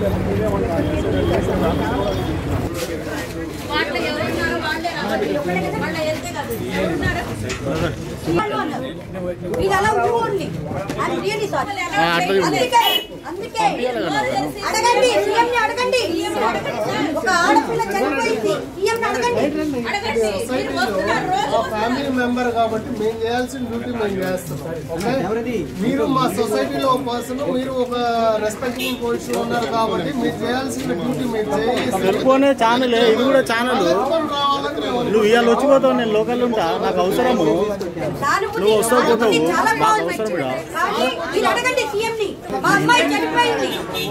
వాళ్ళు ఎవరున్నారో వాళ్ళే రావాలి. వాళ్ళ వెళ్తే కాదు. ఎవరున్నారో వాళ్ళు అన్నారు. ఇది అలా ఓన్లీ ఐఎమ్ రియలీ సారీ అందుకే అందుకే అడగండి సీఎం ని అడగండి ఒక ఆడపిల్ల చనిపోయింది సీఎం ని అడగండి అడగండి మీరు వస్తున్నారు రోజు మా ఫ్యామిలీ మెంబర్ కాబట్టి మేము చేయాల్సిన డ్యూటీ మేము చేస్తున్నాం ఓకే మీరు మా సొసైటీలో ఒక పర్సన్ మీరు ఒక రెస్పెక్టబుల్ పొజిషన్ ఉన్నారు కాబట్టి మీరు చేయాల్సిన డ్యూటీ మీరు చేయాలి సెల్ఫోనే ఛానల్ ఇది కూడా ఛానల్ రావాలని మేము నువ్వు ఇవాళ వచ్చిపోతావు నేను లోకల్ ఉంటా నాకు అవసరము సానుభూతి నువ్వు వస్తావు సానుభూతి పోతావు. చాలా మాకు బాగుంది అవసరం కూడా. కానీ మీరు అడగండి సీఎం ని మా అమ్మాయి చనిపోయింది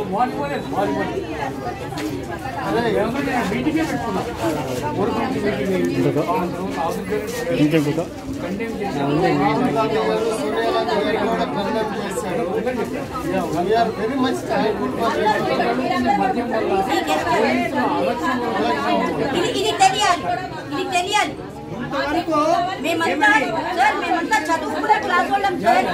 ఇంకెందుకు వెరీ మచ్ థ్యాంక్ఫుల్ ఇది ఇది తెలియాలి ఇది తెలియాలి మేమంతా సార్ మేమంతా చదువుకునే క్లాస్ వాళ్ళం సార్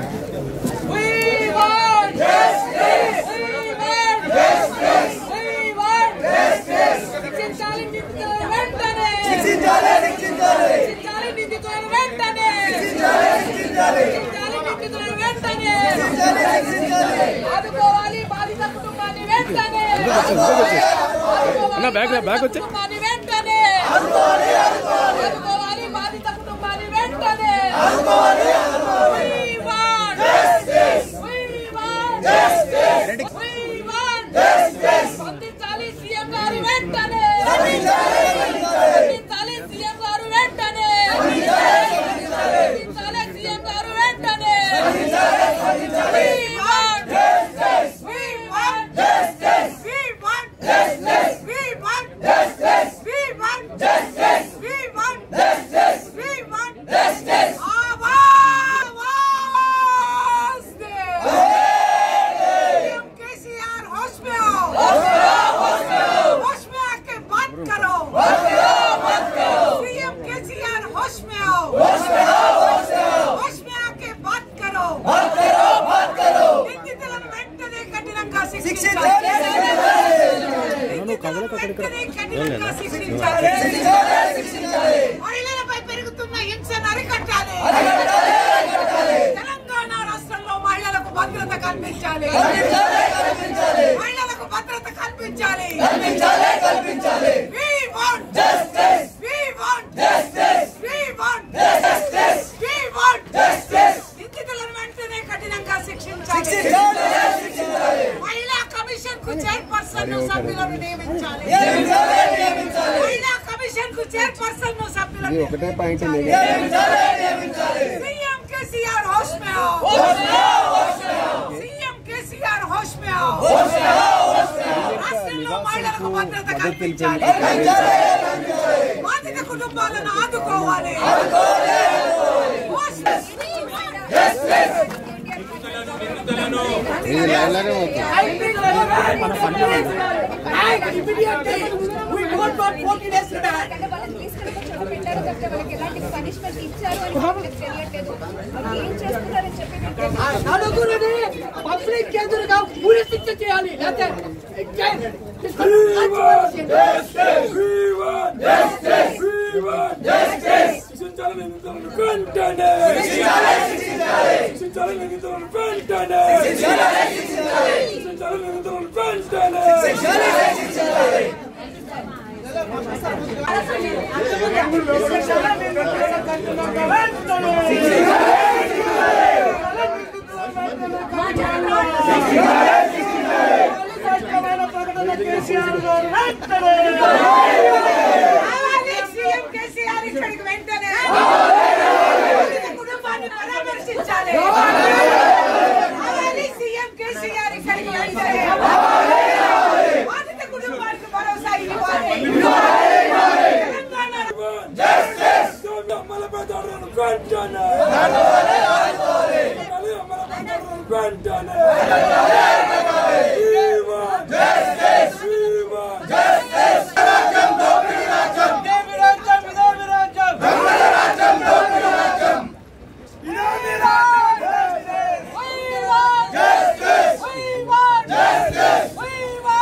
ఆదుకోవాలి బాధిత కుటుంబాన్ని వెంటనే అన్న బ్యాగ్ బ్యాగ్ వచ్చి కుటుంబాన్ని వెంటనే ఆదుకోవాలి బాధిత కుటుంబాన్ని వెంటనే We want We want We want స్పందించాలి సీఎం గారు వెంటనే స్పందించాలి సీఎం గారు వెంటనే స్పందించాలి సీఎం గారు వెంటనే We want We want We want We want We want We want We want आवाज दे सीएम केसीआर होश में आओ होश में आके बात करो सीएम केसीआर होश में आओ होश में आके बात करो నిందితులను వెంటనే కఠినంగా శిక్షించాలి నిందితులను వెంటనే కఠినంగా శిక్షించాలి మహిళలపై పెరుగుతున్న హింసను అరికట్టాలి తెలంగాణ రాష్ట్రంలో మహిళలకు భద్రత కల్పించాలి మహిళలకు భద్రత కల్పించాలి We want justice. We want justice. We want justice. We want justice. నిందితులను వెంటనే కఠినంగా శిక్షించాలి మహిళా కమిషన్ కు చైర్పర్సన్ సభ్యులను నియమించాలి మహిళా కమిషన్ కు చైర్పర్సన్ సభ్యులను ఒకటే పాయింట్ సీఎం కేసీఆర్ హోష్ మే आओ సీఎం కేసీఆర్ హోష్ మే आओ రాష్ట్రంలో మహిళలకు భద్రత కల్పించాలి బాధిత కుటుంబాలను ఆదుకోవాలి హోష్ వాళ్ళని తీసుకెళ్ళి చోట పెట్టారు తప్పితే వాళ్ళకి ఎలాంటి పనిష్మెంట్ ఇచ్చారు అని వాళ్ళకి తెలియట్లేదు వాళ్ళు ఏం చేస్తున్నారని చెప్పి మేము నలుగురిని పబ్లిక్ ఎదురుగా ఉరి శిక్ష చేయాలి లేకపోతే కావాలి సీఎం కేసీఆర్ ఇక్కడికి వెంటనే బాధిత కుటుంబాన్ని పరామర్శించాలి కావాలి సీఎం కేసీఆర్ ఇక్కడికి వెంటనే బాధిత కుటుంబానికి భరోసా ఇవ్వాలి Telangana We want justice. We want justice. We want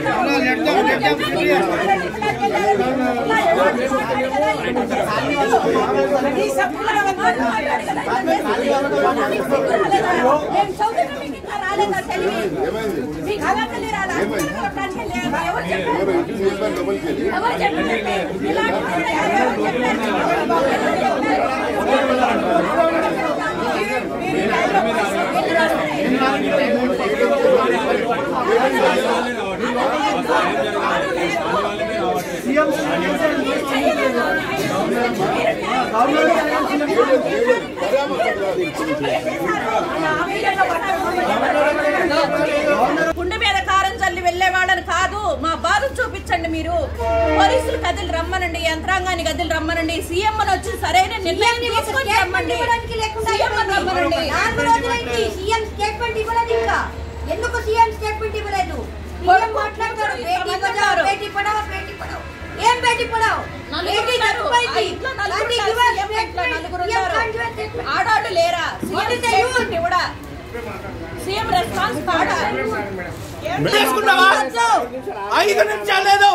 మేము చదువుతున్న మీకు ఇంకా రాలేదా తెలివి? మీకు అలాంటిది రాదా? ఎవరు చెప్పారు? ఎవరు చెప్పారు? ఇలాంటి వాళ్ళు ఎవరు గుండె మీద కారం చల్లి వెళ్లే వాళ్ళని కాదు మా బాధ చూపించండి మీరు పోలీసులు గదిలు రమ్మనండి యంత్రాంగాన్ని గదిలు రమ్మనండి సీఎం అని వచ్చి సరైన నిర్ణయం తీసుకొని రమ్మండి సీఎం అని రమ్మనండి నాలుగు రోజులైంది సీఎం స్టేట్మెంట్ ఇవ్వలేదు ఇంకా ఎందుకు సీఎం స్టేట్మెంట్ ఇవ్వలేదు సీఎం మాట్లాడతారు బేటీ బచావో బేటీ పడావో బేటీ పడావో ఏం బేటీ పడావో నలుగురు బేటీ ఉన్నారు. ఆ చచ్చిపోయింది. ఇంట్లో నలుగురు బేటీ ఉన్నారు. give us సీఎం ఇంట్లో statement. నలుగురు సీఎం ఉన్నారు. can't give us statement. ఆడాడు లేరా What is the స్టేట్మెంట్ ఇవ్వడా సీఎం రెస్పాన్స్ కాడా చేసుకున్నావా ఐదు నిమిషాలు లేదు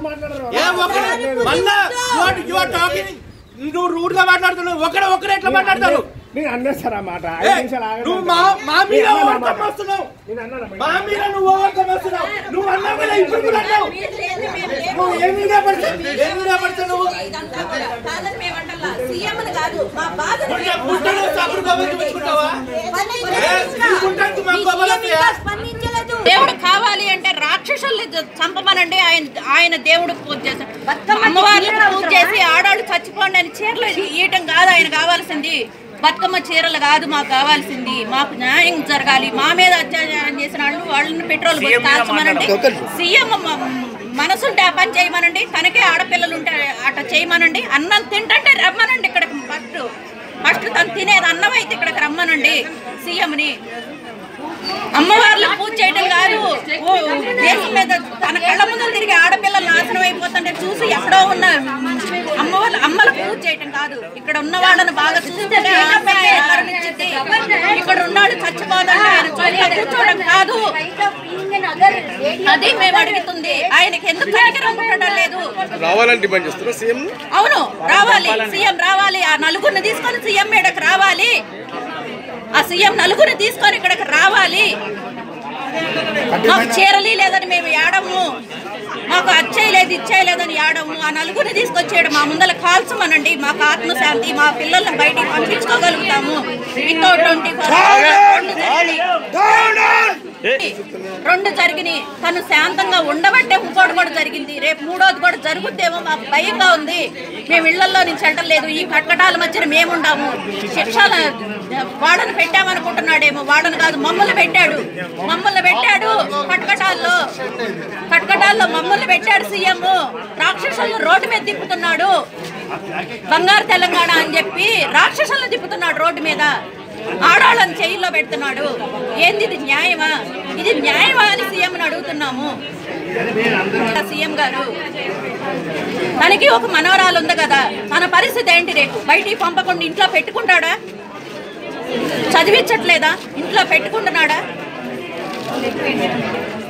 ఏ ఒకరు మళ్ళా యు ఆర్ టాకింగ్ నువ్వు రూడ్ గా మాట్లాడుతున్నావు ఒకరు ఒకరు ఎట్లా మాట్లాడతారు నేను అన్నా సార్ ఆ మాట ఏ, ఐదు నిమిషాలు ఆగండి. నువ్వు మా మా మీద నేను అన్నా ఓవర్కమ్ మాట. వస్తున్నావు నేను అన్నాను అమ్మా. మా మీద నువ్వు ఓవర్కమ్ వస్తున్నావు నువ్వు అన్నావు కదా ఇప్పుడు కూడా అంటావు నువ్వు ఏమి మీద పడతావు ఏమి మీద పడతావు నువ్వు ఇదంతా కూడా కాదని మేమంటల్లా సీఎం అని కాదు మా బాధను గుంట- గుంటలో సాకులు కబుర్లు చూపించుకుంటావా? స్పందించలేదు ఏ, ఇంకా. ఈ గుంటకు మా మీ గొప్పలు సీఎం వస్తాయా? ఇంకా స్పందించలేదు దేవుడు కావాలి అంటే రాక్షసుల్ని చంపమనండి ఆయన ఆయన దేవుడు పూజ చేశాడు అమ్మవార్లకు పూజ చేసి ఆడాళ్ళు చచ్చిపోండి అని చీరలు ఇయటం కాదు ఆయన కావాల్సింది బతుకమ్మ చీరలు కాదు మాకు కావాల్సింది మాకు న్యాయం జరగాలి మా మీద అత్యాచారం చేసిన వాళ్ళు వాళ్ళని పెట్రోల్ పోసి కాల్చమనండి సీఎం మ- మనసుంటే ఆ పని చేయమనండి తనకే ఆడపిల్లలు ఉంటే అట్ట చేయమనండి అన్నం తింటే రమ్మనండి ఇక్కడికి ఫస్ట్ ఫస్ట్ తను తినేది అన్నం అయితే ఇక్కడికి రమ్మనండి సీఎంని అమ్మవార్లు పూజ చేయడం కాదు ఓ, దేశం మీద తన కళ్ళ ముందు తిరిగి ఆడపిల్లలు నాశనం అయిపోతుంటే చూసి ఎక్కడో ఉన్న అమ్మవాళ్ళు అమ్మల పూజ చేయడం కాదు ఇక్కడ ఉన్న వాళ్ళని బాగా చూస్తేనే ఆమె కరుణించింది ఇక్కడ ఉన్నాడు చచ్చిపోదండి ఆయన చూడగా కూర్చోవడం కాదు అది మేము అడుగుతుంది ఆయనకి ఎందుకు కనికరం ఉండడం లేదు రావాలని డిమాండ్ చేస్తున్నా సీఎం అవును రావాలి సీఎం రావాలి ఆ నలుగురిని తీసుకొని సీఎం మీడకి రావాలి ఆ సీఎం నలుగురిని తీసుకొని ఇక్కడికి రావాలి మాకు చీరలి లేదని మేము ఏడము మాకు అచ్చయి లేదు ఇచ్చేయి లేదని ఏడము ఆ నలుగురిని తీసుకొచ్చేయడం మా ముందర కాల్చమనండి మాకు ఆత్మశాంతి మా పిల్లల్ని బయటికి పంపించుకోగలుగుతాము వితౌట్ ట్వంటీ రెండు జరిగినాయి తను శాంతంగా ఉండబట్టే ఇంకోటి కూడా జరిగింది రేపు మూడోది కూడా జరుగుద్దేమో మాకు భయంగా ఉంది మేము ఇళ్లలో నుంచి వెళ్ళలేదు ఈ కటకటాల మధ్యన మేముండాము శిక్షల వాడను పెట్టామనుకుంటున్నాడేమో వాడను కాదు మమ్మల్ని పెట్టాడు మమ్మల్ని పెట్టాడు కటకటాల్లో కటకటాల్లో మమ్మల్ని పెట్టాడు సీఎం రాక్షసులను రోడ్డు మీద తిప్పుతున్నాడు బంగారు తెలంగాణ అని చెప్పి రాక్షసులను తిప్పుతున్నాడు రోడ్డు మీద ఆడాళ్ళని జైల్లో పెడుతున్నాడు ఏంది ఇది న్యాయమా ఇది న్యాయమా అని సీఎం అడుగుతున్నాము సీఎం గారు తనకి ఒక మనవరాలు ఉంది కదా తన పరిస్థితి ఏంటి రేపు బయటికి పంపకుండా ఇంట్లో పెట్టుకుంటాడా చదివించట్లేదా ఇంట్లో పెట్టుకుంటున్నాడా